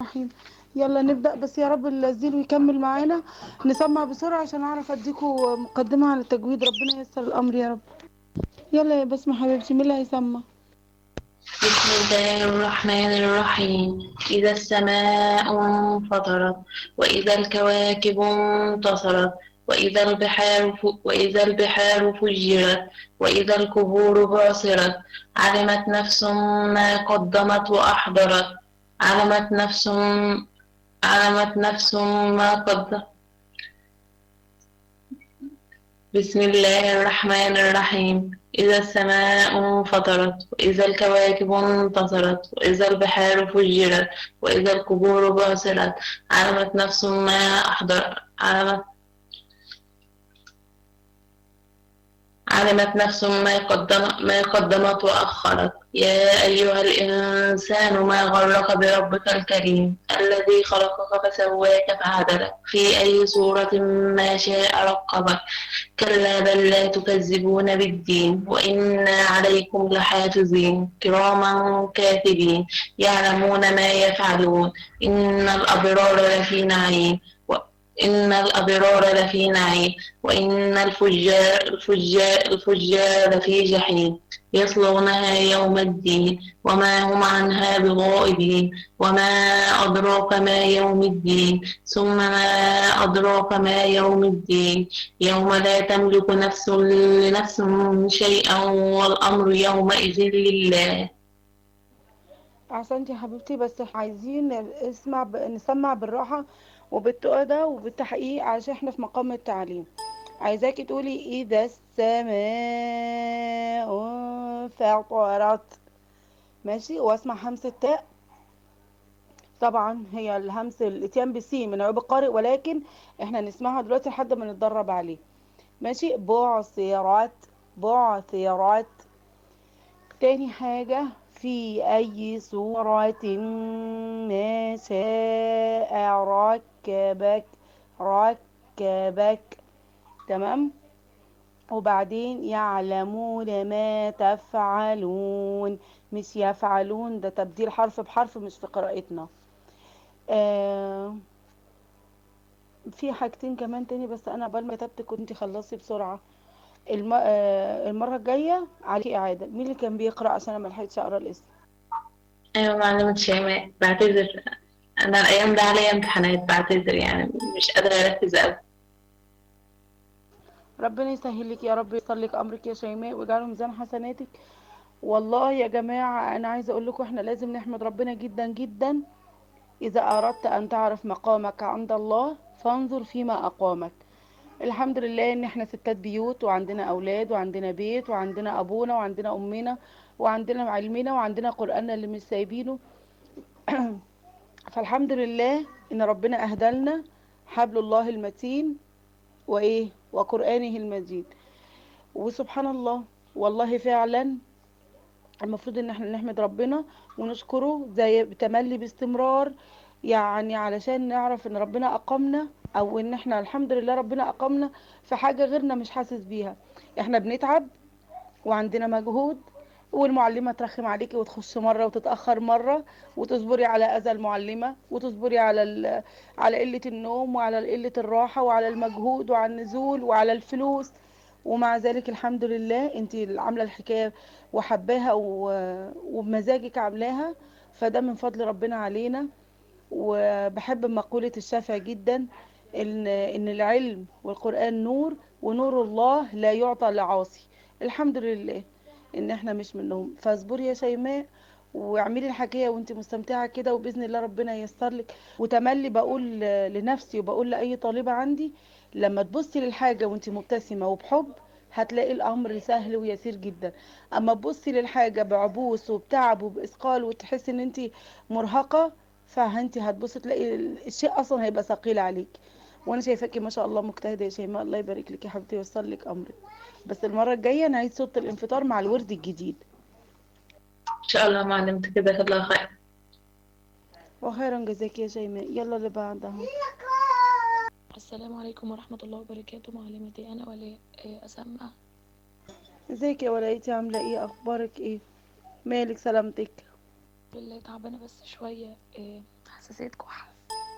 الرحيم يلا نبدأ بس يا رب الزيل يكمل معانا نسمع بسرعة عشان أعرف أديكوا مقدمة عن التجويد ربنا ييسر الأمر يا رب يلا يا بسمة حبيبتي مين اللي هيسمع بسم الله الرحمن الرحيم إذا السماء انفطرت وإذا الكواكب انتصرت وإذا البحار ف... وإذا البحار فجرت وإذا القبور بعثرت علمت نفس ما قدمت وأحضرت علمت نفس علمت نفس ما قدمت بسم الله الرحمن الرحيم إذا السماء انفطرت وإذا الكواكب انتصرت وإذا البحار فجرت وإذا القبور بعثرت علمت نفس ما أحضر علمت علمت نفس ما قدم ما قدمت وأخرت يا أيها الإنسان ما غرك بربك الكريم الذي خلقك فسواك فعدلك في أي صورة ما شاء ركبك كلا بل لا تكذبون بالدين وإنا عليكم لحافظين كراما كاتبين يعلمون ما يفعلون إن الأبرار لفي نعيم إن الأبرار لفي نعيم وإن الفجار الفجار الفجار لفي جحيم يصلونها يوم الدين وما هم عنها بغائبين وما أدراك ما يوم الدين ثم ما أدراك ما يوم الدين يوم لا تملك نفس لنفس شيئا والأمر يومئذ لله أحسنتي يا حبيبتي بس عايزين اسمع ب... نسمع بالراحة وبالتؤدة وبالتحقيق عشان احنا في مقام التعليم عايزاكي تقولي إذا السماء انفطرت ماشي واسمع همس التاء طبعا هي الهمس الاتيان بالسين من عيوب القارئ ولكن احنا نسمعها دلوقتي لحد ما نتدرب عليه ماشي بعثرت بعثرت تاني حاجة في أي صورة ما شاء ركبك ركبك تمام وبعدين يعلمون ما تفعلون مش يفعلون ده تبديل حرف بحرف مش في قراءتنا آه في حاجتين كمان تاني بس انا قبل ما كتبت كنت خلصي بسرعه الم... آه المره الجايه عليكي اعاده مين اللي كان بيقرا عشان انا ما لحقتش اقرا الاسم أيوة معلمة شيماء بعتذر أنا الأيام ده عليا امتحانات بعتذر يعني مش قادرة أركز أوي ربنا يسهل لك يا رب ييسر لك امرك يا شيماء ويجعله ميزان حسناتك والله يا جماعه انا عايزه اقول لكم احنا لازم نحمد ربنا جدا جدا اذا اردت ان تعرف مقامك عند الله فانظر فيما اقامك الحمد لله ان احنا ستات بيوت وعندنا اولاد وعندنا بيت وعندنا ابونا وعندنا امنا وعندنا علمنا وعندنا قراننا اللي مش سايبينه فالحمد لله ان ربنا اهدلنا حبل الله المتين وايه وقرانه المجيد وسبحان الله والله فعلا المفروض ان احنا نحمد ربنا ونشكره زي بتملي باستمرار يعني علشان نعرف ان ربنا اقامنا او ان احنا الحمد لله ربنا اقامنا في حاجة غيرنا مش حاسس بيها احنا بنتعب وعندنا مجهود والمعلمة ترخم عليكي وتخش مرة وتتأخر مرة وتصبري على أذى المعلمة وتصبري على ال... على قلة النوم وعلى قلة الراحة وعلى المجهود وعلى النزول وعلى الفلوس ومع ذلك الحمد لله انت عاملة الحكاية وحباها و... وبمزاجك عاملاها فده من فضل ربنا علينا وبحب مقولة الشافعي جدا ان ان العلم والقرآن نور ونور الله لا يعطى لعاصي الحمد لله ان احنا مش منهم فاصبري يا شيماء واعملي الحكايه وانت مستمتعه كده وباذن الله ربنا ييسر لك وتملي بقول لنفسي وبقول لاي طالبه عندي لما تبصي للحاجه وانت مبتسمه وبحب هتلاقي الامر سهل ويسير جدا اما تبصي للحاجه بعبوس وبتعب وباثقال وتحسي ان انت مرهقه فانت هتبصي تلاقي الشيء اصلا هيبقى ثقيل عليك وانا شايفاكي ما شاء الله مجتهده يا شيماء الله يبارك لك يا حبيبتي وييسر لك امرك بس المره الجايه نعيد صوت الانفطار مع الورد الجديد إن شاء الله معلمة جزاك الله خير وخيرا جزاك يا شيماء يلا اللي بعدها السلام عليكم ورحمة الله وبركاته معلمتي أنا ولاء إيه، أسمع ازيك يا ولايتي عامله ايه اخبارك ايه مالك سلامتك بالله تعبانة بس شوية إيه، حاسة حساسية كحة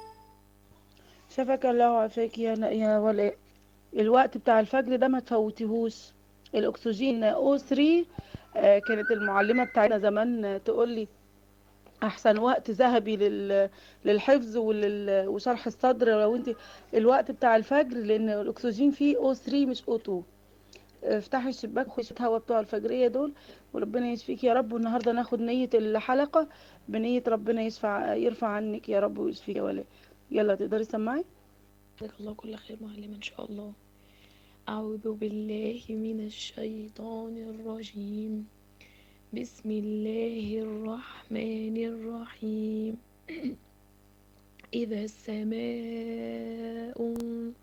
شفك الله وعافاك يا يا ولاء الوقت بتاع الفجر ده ما تفوتيهوش الاكسجين او 3 آه، كانت المعلمه بتاعتنا زمان تقول لي احسن وقت ذهبي لل... للحفظ ولل... وشرح الصدر لو انت الوقت بتاع الفجر لان الاكسجين فيه او 3 مش او 2 افتحي الشباك وخشي الهوا بتوع الفجريه دول وربنا يشفيك يا رب والنهارده ناخد نيه الحلقه بنيه ربنا يشفع يرفع عنك يا رب ويشفيك يا ولاء يلا تقدري تسمعي جزاك الله كل خير معلمة إن شاء الله أعوذ بالله من الشيطان الرجيم بسم الله الرحمن الرحيم إذا السماء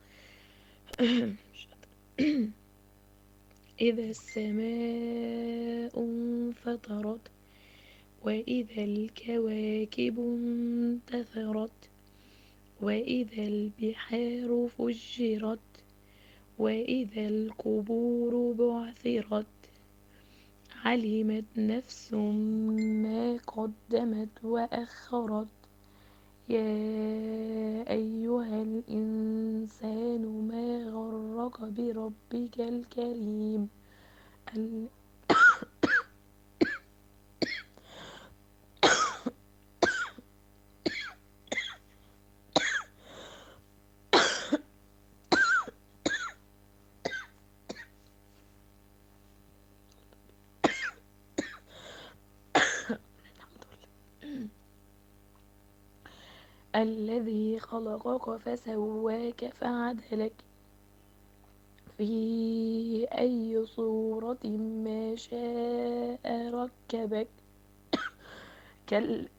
مش قادرة. إذا السماء انفطرت وإذا الكواكب انتثرت وإذا البحار فجرت وإذا القبور بعثرت علمت نفس ما قدمت وأخرت يا أيها الإنسان ما غرك بربك الكريم ال- الذي خلقك فسواك فعدلك في أي صورة ما شاء ركبك كل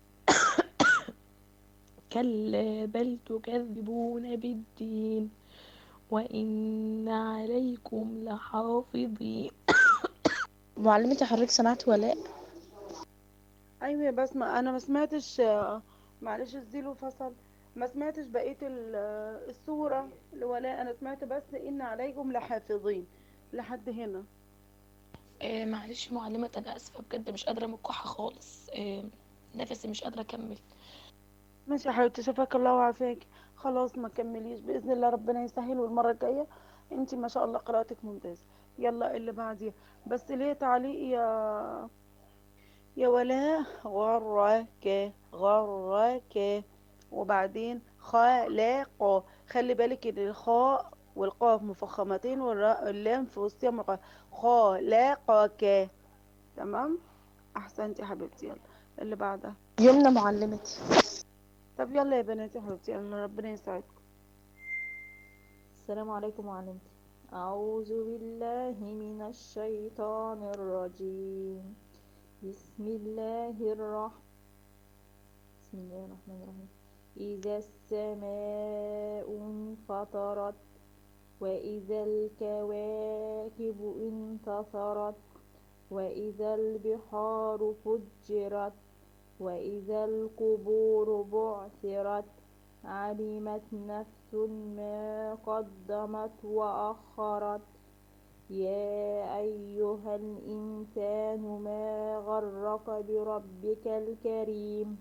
كلا بل تكذبون بالدين وإن عليكم لحافظين معلمتي حضرتك سمعت ولاء ايوه يا بسمة انا ما سمعتش آه، معلش الزيلو فصل ما سمعتش بقية ال- آه، السورة الولاء انا سمعت بس ان عليكم لحافظين لحد هنا آه معلش معلمة أنا آسفة بجد مش قادرة من الكحة خالص آه نفسي مش قادرة أكمل ماشي يا حبيبتي شفاك الله وعافاك خلاص ما كمليش باذن الله ربنا يسهل والمره الجايه انت ما شاء الله قراءتك ممتازه يلا اللي بعديها بس ليه تعليق يا يا ولاء غرك غرك وبعدين خلاق خلي بالك ان الخاء والقاف مفخمتين والراء اللام في وسطها مرققة خلاقك تمام احسنتي يا حبيبتي يلا اللي بعدها يمنى معلمتي طب يلا يا بناتي يا حبيبتي يلا ربنا يساعدكم السلام عليكم معلمتي أعوذ بالله من الشيطان الرجيم بسم الله الرحمن بسم الله الرحمن الرحيم إذا السماء انفطرت وإذا الكواكب انتصرت وإذا البحار فجرت وإذا القبور بعثرت علمت نفس ما قدمت وأخرت يا أيها الإنسان ما غرك بربك الكريم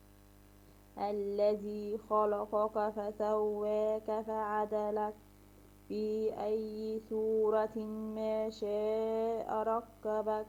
الذي خلقك فسواك فعدلك في أي صورة ما شاء ركبك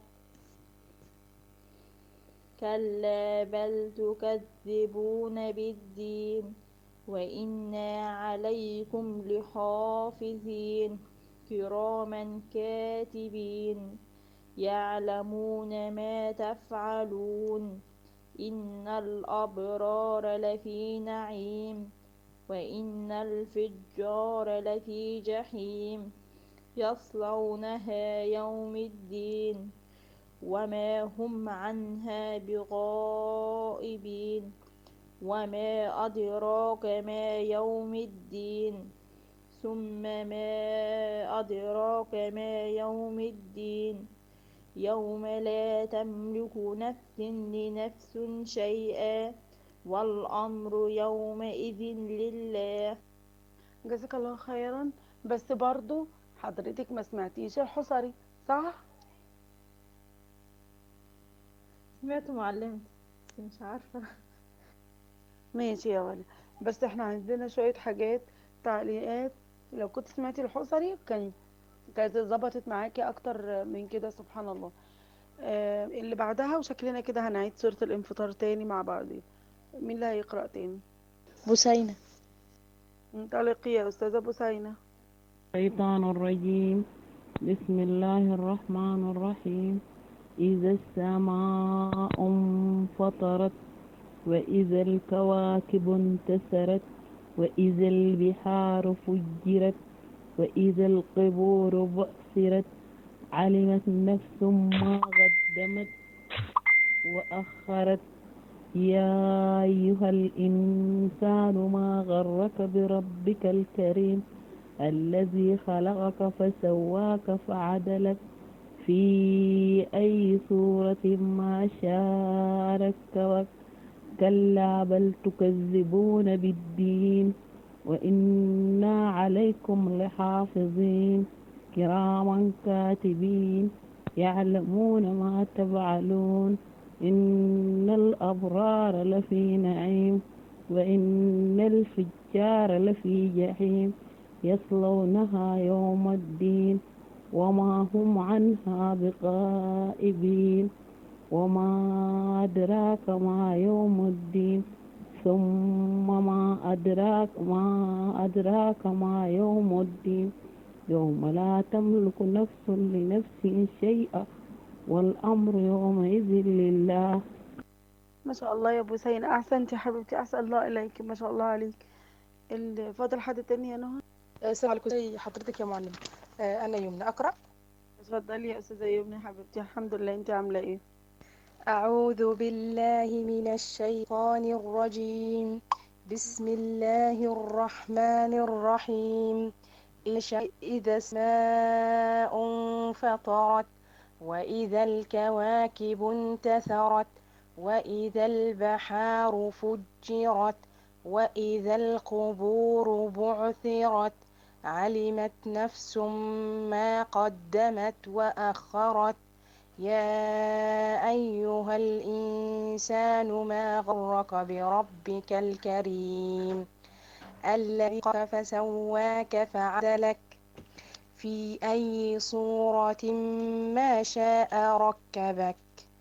كلا بل تكذبون بالدين وإنا عليكم لحافظين كراما كاتبين يعلمون ما تفعلون إن الأبرار لفي نعيم وإن الفجار لفي جحيم يصلونها يوم الدين وما هم عنها بغائبين وما أدراك ما يوم الدين ثم ما أدراك ما يوم الدين يوم لا تملك نفس لنفس شيئا والأمر يومئذ لله جزاك الله خيرا بس برضو حضرتك ما سمعتيش الحصري صح سمعت معلمتي بس مش عارفة ماشي يا ولد بس احنا عندنا شوية حاجات تعليقات لو كنت سمعتي الحصري كان كانت اتظبطت معاكي اكتر من كده سبحان الله آه اللي بعدها وشكلنا كده هنعيد سورة الانفطار تاني مع بعضين مين اللي هيقرأ تاني بوسينة انطلقي يا أستاذة بوسينة الشيطان الرجيم بسم الله الرحمن الرحيم إذا السماء انفطرت وإذا الكواكب انتثرت وإذا البحار فجرت وإذا القبور بعثرت علمت نفس ما قدمت وأخرت يا أيها الإنسان ما غرك بربك الكريم الذي خلقك فسواك فعدلك في أي صورة ما شاء ركبك كلا بل تكذبون بالدين وإنا عليكم لحافظين كراما كاتبين يعلمون ما تفعلون إن الأبرار لفي نعيم وإن الفجار لفي جحيم يصلونها يوم الدين وما هم عنها بغائبين وما أدراك ما يوم الدين ثم ما أدراك ما أدراك ما يوم الدين يوم لا تملك نفس لنفس شيئا والأمر يومئذ لله ما شاء الله يا بوسينة أحسنتي يا حبيبتي أحسن الله إليك ما شاء الله عليك ال- فاضل حد تاني يا نهى السلام عليكم زي حضرتك يا معلم آه، أنا يمنى أقرأ اتفضلي يا أستاذة يمنى حبيبتي الحمد لله أنت عاملة إيه أعوذ بالله من الشيطان الرجيم بسم الله الرحمن الرحيم إش- إذا السماء انفطرت وإذا الكواكب انتثرت وإذا البحار فجرت وإذا القبور بعثرت علمت نفس ما قدمت وأخرت يا أيها الإنسان ما غرك بربك الكريم الذي خلقك فسواك فعدلك في أي صورة ما شاء ركبك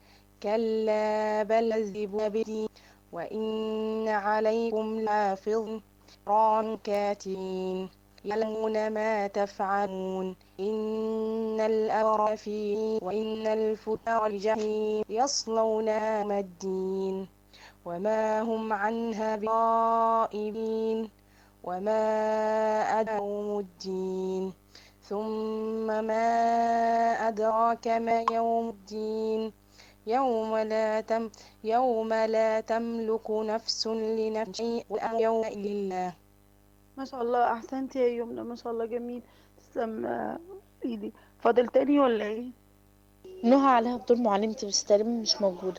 كلا بل كذبوا بالدين وإن عليكم لحافظ كرام كاتبين يعلمون ما تفعلون إن الأبرار في وإن الفجار الجحيم يصلونها يوم الدين وما هم عنها بغائبين وما أدراهم الدين ثم ما أدراك ما يوم الدين يوم لا تم يوم لا تملك نفس لنفس شيئا والأمر يومئذ لله ما شاء الله أحسنتي يا يمنى ما شاء الله جميل تسلم آه، إيدي فاضل تاني ولا إيه نهى عليها بدور معلمتي بس تقريبا مش موجودة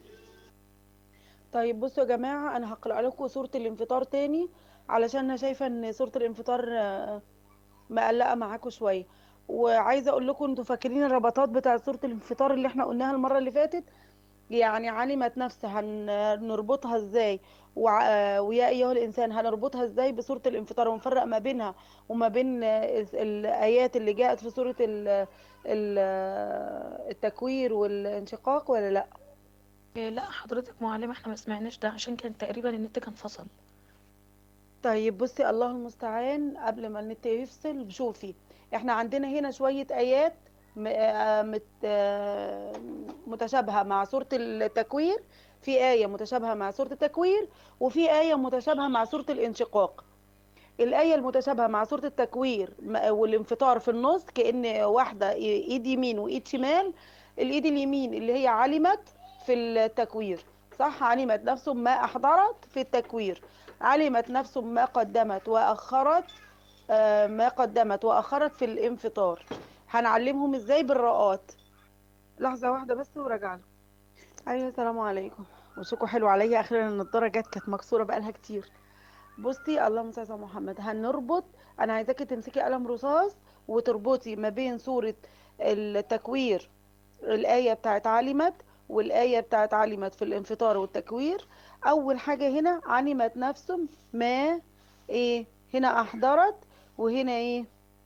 طيب بصوا يا جماعة أنا هقرأ لكم سورة الانفطار تاني علشان أنا شايفة إن سورة الانفطار آه، مقلقة معاكم شوية وعايزة أقول لكم أنتوا فاكرين الربطات بتاعة سورة الانفطار اللي احنا قلناها المرة اللي فاتت يعني علمت نفسها هنربطها ازاي وع- آه، ويا أيها الإنسان هنربطها ازاي بسورة الانفطار ونفرق ما بينها وما بين آه، الآيات اللي جاءت في سورة ال- ال- آه، التكوير والانشقاق ولا لأ إيه لا حضرتك معلمة احنا ما سمعناش ده عشان كان تقريبا النت كان فصل طيب بصي الله المستعان قبل ما النت يفصل شوفي احنا عندنا هنا شوية آيات م- آه، مت- آه، متشابهة مع سورة التكوير في آية متشابهة مع سورة التكوير وفي آية متشابهة مع سورة الانشقاق الآية المتشابهة مع سورة التكوير م- والانفطار في النص كأن واحدة ايد يمين وايد شمال الايد اليمين اللي هي علمت في التكوير صح علمت نفس ما أحضرت في التكوير علمت نفس ما قدمت وأخرت آه، ما قدمت وأخرت في الانفطار هنعلمهم ازاي بالراءات لحظة واحدة بس وراجع لكم أيوة السلام عليكم وشكوا حلو عليا أخيرا النضارة جت كانت مكسورة بقالها كتير بصي اللهم صل على محمد هنربط أنا عايزاكي تمسكي قلم رصاص وتربطي ما بين سورة التكوير الآية بتاعت علمت والآية بتاعت علمت في الانفطار والتكوير أول حاجة هنا علمت نفس ما إيه هنا أحضرت وهنا إيه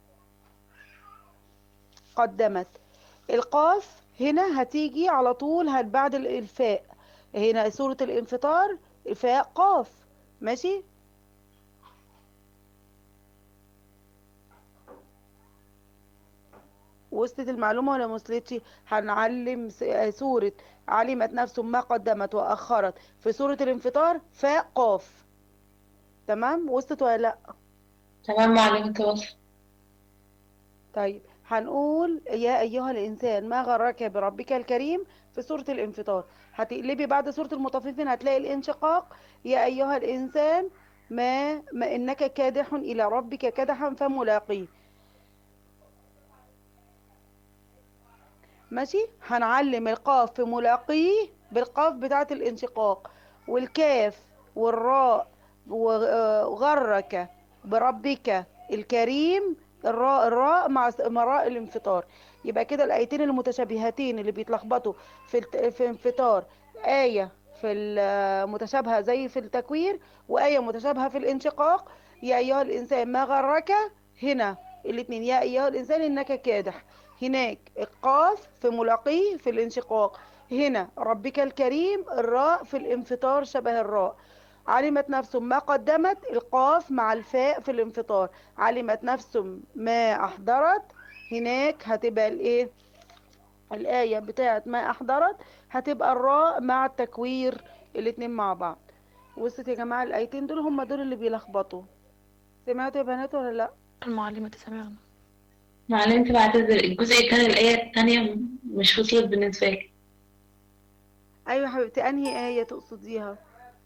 قدمت القاف هنا هتيجي على طول هت بعد ال- الفاء هنا سورة الانفطار الفاء قاف ماشي وصلت المعلومة ولا ما وصلتش هنعلم س- آه، سورة علمت نفس ما قدمت وأخرت في سورة الانفطار فاء قاف تمام وصلت ولا لأ تمام معلمة وصل طيب هنقول يا أيها الإنسان ما غرك بربك الكريم في سورة الانفطار هتقلبي بعد سورة المطففين هتلاقي الانشقاق يا أيها الإنسان ما, ما إنك كادح إلى ربك كدحا فملاقيه ماشي هنعلم القاف في ملاقيه بالقاف بتاعة الانشقاق والكاف والراء وغرك بربك الكريم الراء الراء مع س- مع راء الانفطار يبقى كده الايتين المتشابهتين اللي بيتلخبطوا في الت- في انفطار آية في المتشابهة زي في التكوير وآية متشابهة في الانشقاق يا أيها الإنسان ما غرك هنا الاتنين يا أيها الإنسان إنك كادح هناك القاف في ملاقيه في الانشقاق هنا ربك الكريم الراء في الانفطار شبه الراء علمت نفس ما قدمت القاف مع الفاء في الانفطار علمت نفس ما أحضرت هناك هتبقى الايه الآية بتاعت ما أحضرت هتبقى الراء مع التكوير الاتنين مع بعض وصلت يا جماعة الآيتين دول هم دول اللي بيلخبطوا سمعتوا يا بنات ولا لأ المعلمة سمعنا معلمة بعتذر الجزء التاني الآية التانية مش وصلت بالنسبة لي أيوة يا حبيبتي أنهي آية تقصديها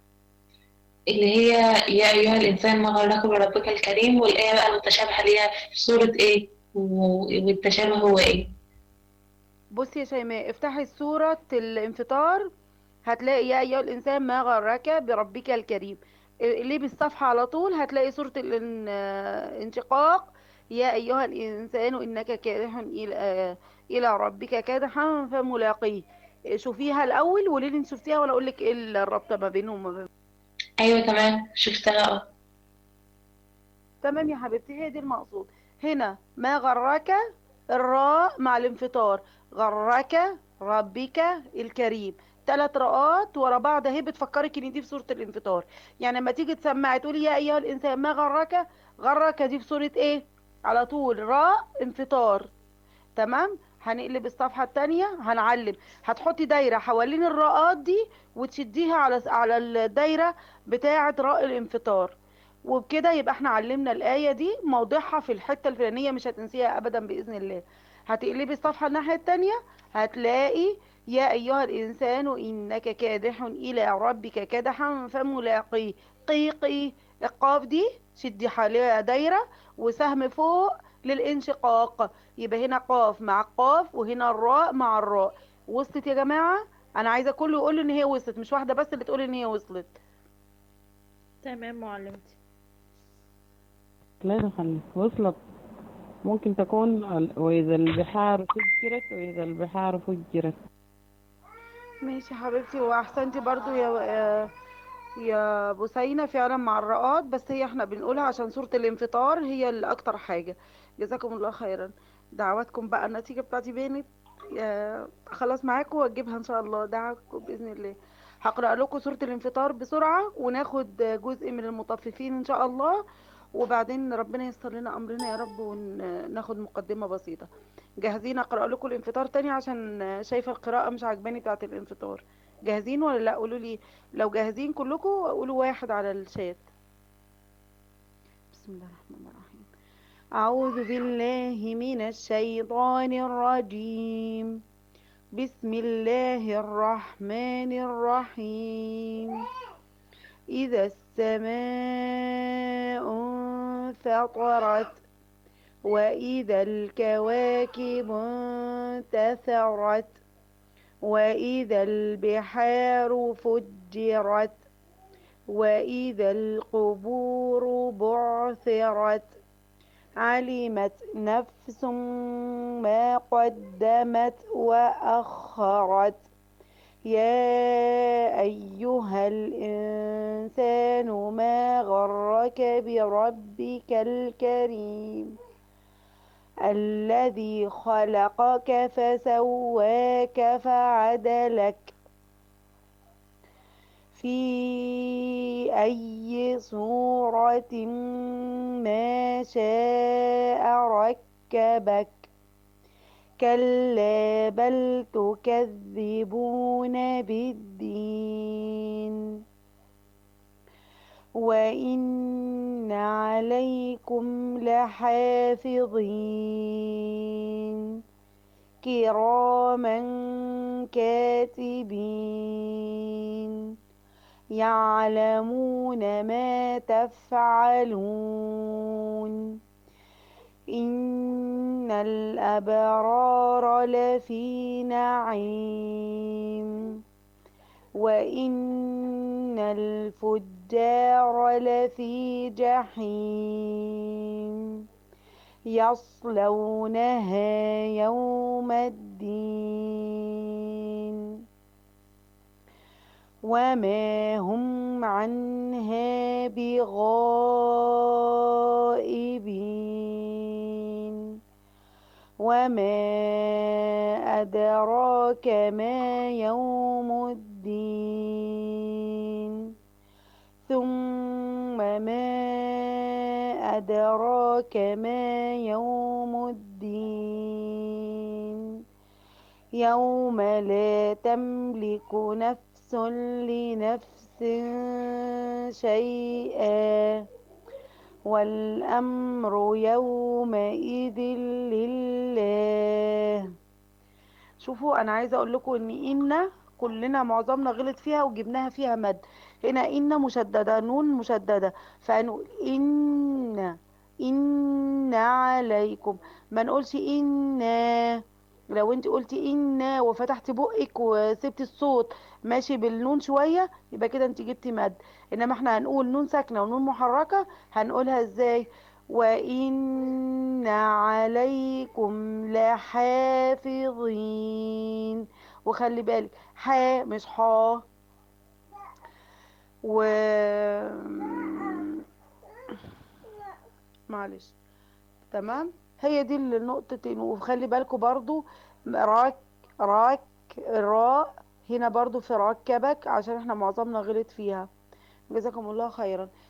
اللي هي يا أيها الإنسان ما غرك بربك الكريم والآية بقى المتشابهة اللي هي في سورة إيه و- والتشابه هو إيه بصي يا شيماء افتحي سورة الانفطار هتلاقي يا أيها الإنسان ما غرك بربك الكريم اللي بالصفحة على طول هتلاقي سورة الان- الانشقاق يا أيها الإنسان إنك كادح إلى إلى ربك كادحا فملاقيه شوفيها الأول وقولي لي انت شفتيها ولا أقول لك إيه الرابطة ما بينهم وما بين أيوة تمام شفتها اه تمام يا حبيبتي هي دي المقصود هنا ما غرك الراء مع الانفطار غرك ربك الكريم ثلاث راءات ورا بعض اهي بتفكرك ان دي في سوره الانفطار يعني لما تيجي تسمعي تقولي يا ايها الانسان ما غرك غرك دي في سوره ايه على طول راء انفطار تمام هنقلب الصفحه الثانيه هنعلم هتحطي دايره حوالين الراءات دي وتشديها على على الدايره بتاعه راء الانفطار وبكده يبقى احنا علمنا الآية دي موضعها في الحتة الفلانية مش هتنسيها أبدا بإذن الله هتقلبي الصفحة الناحية التانية هتلاقي يا أيها الإنسان إنك كادح إلى ربك كدحا فملاقيه قي قي القاف دي شدي حواليها دايرة وسهم فوق للانشقاق يبقى هنا قاف مع قاف وهنا الراء مع الراء وصلت يا جماعة أنا عايزة كله يقول لي إن هي وصلت مش واحدة بس اللي تقول إن هي وصلت تمام معلمتي لا دخل وصلت ممكن تكون ال- وإذا البحار سجرت وإذا البحار فجرت ماشي يا حبيبتي واحسنتي برضو يا يا- يا بوسينة فعلا مع الرقات بس هي احنا بنقولها عشان سورة الانفطار هي اللي اكتر حاجة جزاكم الله خيرا دعواتكم بقى النتيجة بتاعتي بانت يا- خلاص معاكم واجيبها ان شاء الله دعواتكم باذن الله هقرأ لكم سورة الانفطار بسرعة وناخد جزء من المطففين ان شاء الله وبعدين ربنا ييسر لنا امرنا يا رب وناخد مقدمة بسيطة جاهزين اقرأ لكم الانفطار تاني عشان شايفة القراءة مش عجباني بتاعت الانفطار جاهزين ولا لا قولوا لي لو جاهزين كلكم قولوا واحد على الشات بسم الله الرحمن الرحيم أعوذ بالله من الشيطان الرجيم بسم الله الرحمن الرحيم إذا السماء انفطرت وإذا الكواكب انتثرت وإذا البحار فجرت وإذا القبور بعثرت علمت نفس ما قدمت وأخرت يا أيها الإنسان ما غرك بربك الكريم الذي خلقك فسواك فعدلك في أي صورة ما شاء ركبك كلا بل تكذبون بالدين وإن عليكم لحافظين كراما كاتبين يعلمون ما تفعلون إن الأبرار لفي نعيم وإن الفجار لفي جحيم يصلونها يوم الدين وما هم عنها بغائبين وما أدراك ما يوم الدين ثم ما أدراك ما يوم الدين يوم لا تملك نفس لنفس شيئا والأمر يومئذ لله شوفوا أنا عايزة أقول لكم إن إن كلنا معظمنا غلط فيها وجبناها فيها مد هنا إن مشددة نون مشددة فهنقول إن إن عليكم ما نقولش إن لو انت قلتي إن وفتحتي بقك وسبتي الصوت ماشي بالنون شوية يبقى كده انت جبتي مد انما احنا هنقول نون ساكنة ونون محركة هنقولها ازاي وإن عليكم لحافظين وخلي بالك ح مش حا و معلش تمام هي دي النقطتين وخلي بالكم برضو راك راك الراء هنا برضو في ركبك عشان احنا معظمنا غلط فيها جزاكم الله خيرا